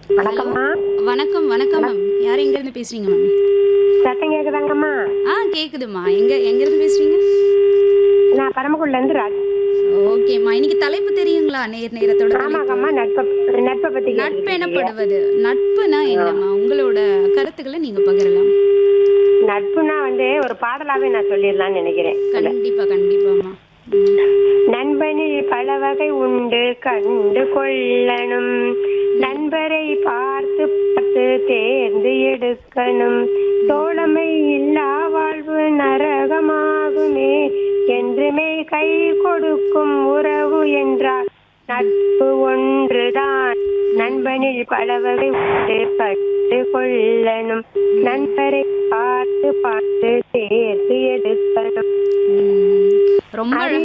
வணக்கம்மா வணக்கம் வணக்கம் மேம் யார் எங்க இருந்து பேசுறீங்க மேம் சத்தம் கேக்குதாங்கம்மா ஆ கேக்குதுமா எங்க எங்க இருந்து பேசுறீங்க நான் பரமக்குடில இருந்து ராஜ் ஓகேம்மா இன்னைக்கு தலைப்பு தெரியுங்களா நேர் நேரத்தோட தலைப்பு. ஆமாங்கம்மா நட்பை நட்பை பத்தி நட்பு கேட்டுட்டு இருக்கீங்க. எனப்படுவது நட்புனா என்னம்மா உங்களோட கருத்துக்களை நீங்க பகிரலாம் நட்புனா வந்து ஒரு பாடலாவே நான் சொல்லிடலாம்னு நினைக்கிறேன் கண்டிப்பா கண்டிப்பாம்மா ம். நண்பனில் பல வகை உண்டு கண்டு கொள்ளணும் நண்பரை பார்த்து பார்த்து தேர்ந்து எடுக்கணும் தோழமை இல்லா வாழ்வு நரகமாகுமே என்றுமே கை கொடுக்கும் உறவு என்றால் நட்பு ஒன்றுதான் நண்பனில் பல வகை உண்டு கண்டு கொள்ளணும் நண்பரை பார்த்து பார்த்து தேர்ந்து எடுக்கணும் ம். ரொம்ப